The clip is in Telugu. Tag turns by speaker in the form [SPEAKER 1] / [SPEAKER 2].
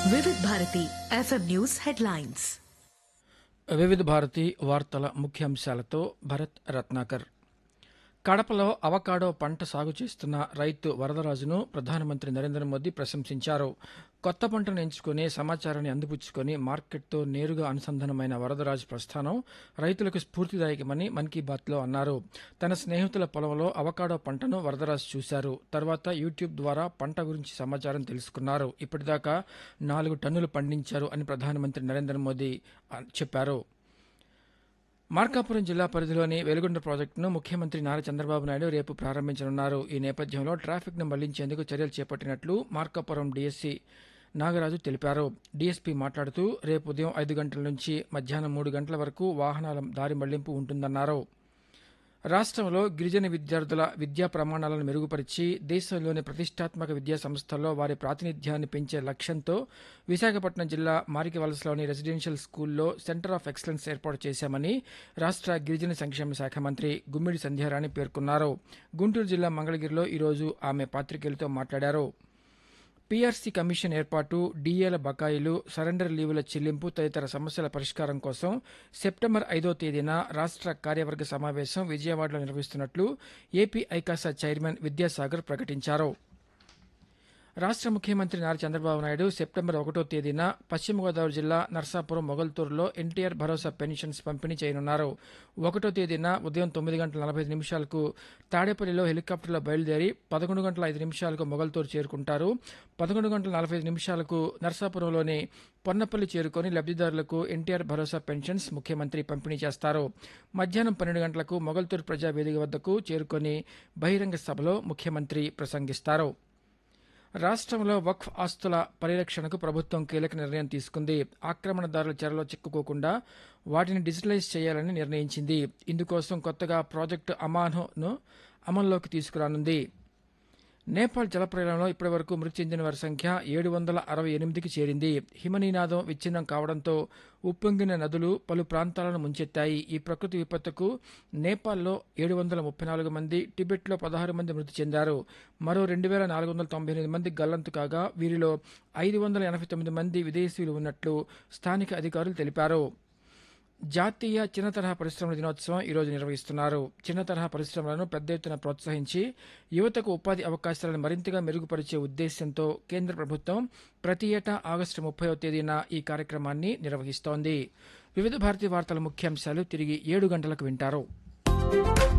[SPEAKER 1] వివిధ భారతి ఎఫ్ఎం న్యూస్ హెడ్లైన్స్
[SPEAKER 2] వివిధ భారతి వార్తల ముఖ్యాంశాలతో భరత్ రత్నాకర్ కడపలో అవకాడో పంట సాగు చేస్తున్న రైతు వరదరాజును ప్రధానమంత్రి నరేంద్ర మోదీ ప్రశంసించారు కొత్త పంటను ఎంచుకుని సమాచారాన్ని అందిపుచ్చుకొని మార్కెట్తో నేరుగా అనుసంధానమైన వరదరాజు ప్రస్థానం రైతులకు స్ఫూర్తిదాయకమని మన్ కీ బాత్లో అన్నారు తన స్నేహితుల పొలంలో అవకాడో పంటను వరదరాజు చూశారు తర్వాత యూట్యూబ్ ద్వారా పంట గురించి సమాచారం తెలుసుకున్నారు ఇప్పటిదాకా నాలుగు టన్నులు పండించారు అని ప్రధానమంత్రి నరేంద్ర మోదీ ఆ, చెప్పారు మార్కాపురం జిల్లా పరిధిలోని వెలుగొండ ప్రాజెక్టును ముఖ్యమంత్రి నారా చంద్రబాబు నాయుడు రేపు ప్రారంభించనున్నారు ఈ నేపథ్యంలో ట్రాఫిక్ను మళ్లించేందుకు చర్యలు చేపట్టినట్లు మార్కాపురం డీఎస్సీ నాగరాజు తెలిపారు డీఎస్పీ మాట్లాడుతూ రేపు ఉదయం ఐదు గంటల నుంచి మధ్యాహ్నం మూడు గంటల వరకు వాహనాల దారి మళ్లింపు ఉంటుందన్నారు రాష్ట్రంలో గిరిజన విద్యార్థుల విద్యా ప్రమాణాలను మెరుగుపరిచి దేశంలోని ప్రతిష్టాత్మక విద్యా సంస్థల్లో వారి ప్రాతినిధ్యాన్ని పెంచే లక్ష్యంతో విశాఖపట్నం జిల్లా మారికవలసలోని రెసిడెన్షియల్ స్కూల్లో సెంటర్ ఆఫ్ ఎక్సలెన్స్ ఏర్పాటు చేశామని రాష్ట్ర గిరిజన సంక్షేమ శాఖ మంత్రి గుమ్మిడి సంధ్యారాణి పేర్కొన్నారు గుంటూరు జిల్లా మంగళగిరిలో ఈరోజు ఆమె పాత్రికేయులతో మాట్లాడారు పీఆర్సీ కమిషన్ ఏర్పాటు డీఏల బకాయిలు సరెండర్ లీవుల చెల్లింపు తదితర సమస్యల పరిష్కారం కోసం సెప్టెంబర్ ఐదో తేదీన రాష్ట్ర కార్యవర్గ సమావేశం విజయవాడలో నిర్వహిస్తున్నట్లు ఏపీ ఐకాసా చైర్మన్ విద్యాసాగర్ ప్రకటించారు రాష్ట్ర ముఖ్యమంత్రి నారా చంద్రబాబు నాయుడు సెప్టెంబర్ ఒకటో తేదీన పశ్చిమ గోదావరి జిల్లా నర్సాపురం మొగల్తూరులో ఎన్టీఆర్ భరోసా పెన్షన్స్ పంపిణీ చేయనున్నారు ఒకటో తేదీన ఉదయం తొమ్మిది గంటల నలభై ఐదు నిమిషాలకు తాడేపల్లిలో హెలికాప్టర్లో బయలుదేరి పదకొండు గంటల ఐదు నిమిషాలకు మొగల్తూరు చేరుకుంటారు పదకొండు గంటల నలభై ఐదు నిమిషాలకు నర్సాపురంలోని పొన్నపల్లి చేరుకొని లబ్దిదారులకు ఎన్టీఆర్ భరోసా పెన్షన్స్ ముఖ్యమంత్రి పంపిణీ చేస్తారు మధ్యాహ్నం పన్నెండు గంటలకు మొగల్తూరు ప్రజావేదిక వద్దకు చేరుకొని బహిరంగ సభలో ముఖ్యమంత్రి ప్రసంగిస్తారు రాష్ట్రంలో వక్ఫ్ ఆస్తుల పరిరక్షణకు ప్రభుత్వం కీలక నిర్ణయం తీసుకుంది ఆక్రమణదారుల చెరలో చిక్కుకోకుండా వాటిని డిజిటలైజ్ చేయాలని నిర్ణయించింది ఇందుకోసం కొత్తగా ప్రాజెక్టు అమాన్హోను అమల్లోకి తీసుకురానుంది నేపాల్ జలప్రలయంలో ఇప్పటివరకు మృతి చెందిన వారి సంఖ్య ఏడు వందల అరవై ఎనిమిదికి చేరింది హిమనీనాదం విచ్ఛిన్నం కావడంతో ఉప్పొంగిన నదులు పలు ప్రాంతాలను ముంచెత్తాయి ఈ ప్రకృతి విపత్తుకు నేపాల్లో ఏడు వందల ముప్పై నాలుగు మంది టిబెట్లో పదహారు మంది మృతి చెందారు మరో రెండు వేల నాలుగు వందల తొంభై ఎనిమిది మంది గల్లంతు కాగా వీరిలో ఐదు వందల ఎనభై తొమ్మిది మంది విదేశీయులు ఉన్నట్లు స్థానిక అధికారులు తెలిపారు జాతీయ చిన్న తరహా పరిశ్రమల దినోత్సవం ఈరోజు నిర్వహిస్తున్నారు చిన్న తరహా పరిశ్రమలను పెద్ద ఎత్తున ప్రోత్సహించి యువతకు ఉపాధి అవకాశాలను మరింతగా మెరుగుపరిచే ఉద్దేశ్యంతో కేంద్ర ప్రభుత్వం ప్రతి ఏటా ఆగస్టు ముప్పైవ తేదీన ఈ కార్యక్రమాన్ని నిర్వహిస్తోంది వివిధ భారతీయ వార్తల ముఖ్యాంశాలు తిరిగి ఏడు గంటలకు వింటారు